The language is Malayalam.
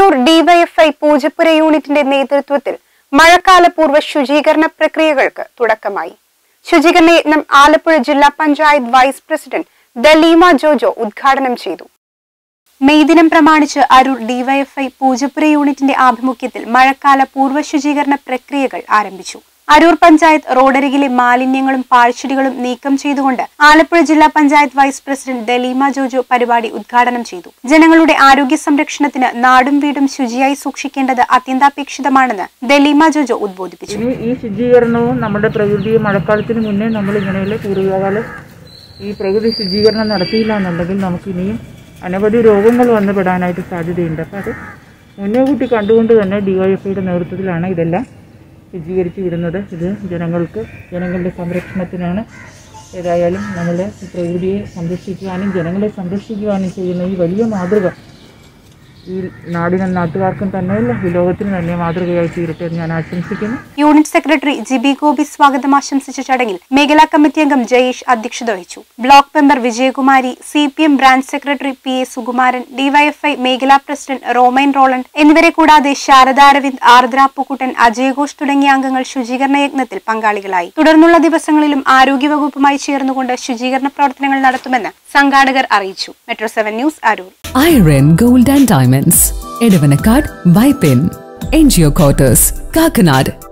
അരൂർ ഡിവൈഎഫ്ഐ പൂജപ്പുര യൂണിറ്റിന്റെ നേതൃത്വത്തിൽ മഴക്കാലപൂർവ്വ ശുചീകരണ പ്രക്രിയകൾക്ക് തുടക്കമായി ശുചീകരണ യജ്ഞം ആലപ്പുഴ ജില്ലാ പഞ്ചായത്ത് വൈസ് പ്രസിഡന്റ് ദലീമ ജോജോ ഉദ്ഘാടനം ചെയ്തു മെയ് ദിനം പ്രമാണിച്ച് അരൂർ ഡിവൈഎഫ്ഐ പൂജപ്പുര യൂണിറ്റിന്റെ ആഭിമുഖ്യത്തിൽ മഴക്കാല പൂർവ്വ ശുചീകരണ പ്രക്രിയകൾ ആരംഭിച്ചു അരൂർ പഞ്ചായത്ത് റോഡരികിലെ മാലിന്യങ്ങളും പാഴ്ചെടികളും നീക്കം ചെയ്തുകൊണ്ട് ആലപ്പുഴ ജില്ലാ പഞ്ചായത്ത് വൈസ് പ്രസിഡന്റ് ദലീമ ജോജോ പരിപാടി ഉദ്ഘാടനം ചെയ്തു ജനങ്ങളുടെ ആരോഗ്യ സംരക്ഷണത്തിന് നാടും വീടും ശുചിയായി സൂക്ഷിക്കേണ്ടത് അത്യന്താപേക്ഷിതമാണെന്ന് ദലീമ ജോജോ ഉദ്ബോധിപ്പിച്ചു ഇനി ഈ ശുചീകരണവും നമ്മുടെ പ്രകൃതിയെ മഴക്കാലത്തിന് മുന്നേ നമ്മൾ ഇങ്ങനെയുള്ള പൂർവ്വകാലം ഈ പ്രകൃതി ശുചീകരണം നടത്തിയില്ല എന്നുണ്ടെങ്കിൽ നമുക്കിനിയും അനവധി രോഗങ്ങൾ വന്നു പെടാനായിട്ട് സാധ്യതയുണ്ട് അപ്പോൾ അത് മുന്നേ കൂട്ടി കണ്ടുകൊണ്ട് തന്നെ ഡി വൈ എഫ് ഐയുടെ നേതൃത്വത്തിലാണ് ഇതെല്ലാം ശുചീകരിച്ച് വിടുന്നത് ഇത് ജനങ്ങൾക്ക് ജനങ്ങളുടെ സംരക്ഷണത്തിനാണ് ഏതായാലും നമ്മൾ പ്രകൃതിയെ സംരക്ഷിക്കുവാനും ജനങ്ങളെ സംരക്ഷിക്കുവാനും ചെയ്യുന്ന ഈ വലിയ മാതൃക ഈ നാടിനും നാട്ടുകാർക്കും തന്നെയല്ല ഈ ലോകത്തിന് തന്നെ മാതൃകയായി തീരട്ടെ എന്ന് ഞാൻ ആശംസിക്കുന്നു യൂണിറ്റ് സെക്രട്ടറി ജിബി ഗോപി സ്വാഗതം ആശംസിച്ച ചടങ്ങിൽ മേഖലാ കമ്മിറ്റി അംഗം ജയേഷ് അധ്യക്ഷത വഹിച്ചു block member Vijayakumari C P M branch secretary P A Sukumaran DYFI മേഖലാ പ്രസിഡന്റ് റോമൈൻ റോളണ്ട് എന്നിവരെ കൂടാതെ ശാരദ അരവിന്ദ് ആർദ്ര പൂക്കുട്ടൻ അജയ് ഘോഷ് തുടങ്ങിയ അംഗങ്ങൾ ശുചീകരണ യജ്ഞത്തിൽ പങ്കാളികളായി തുടർന്നുള്ള ദിവസങ്ങളിലും ആരോഗ്യവകുപ്പുമായി ചേർന്നുകൊണ്ട് ശുചീകരണ പ്രവർത്തനങ്ങൾ നടത്തുമെന്ന് സംഘാടകർ അറിയിച്ചു metro seven news Aroor Iron Gold and Diamonds, Edavanakad, Bipin, NGO Quarters, Kakanad,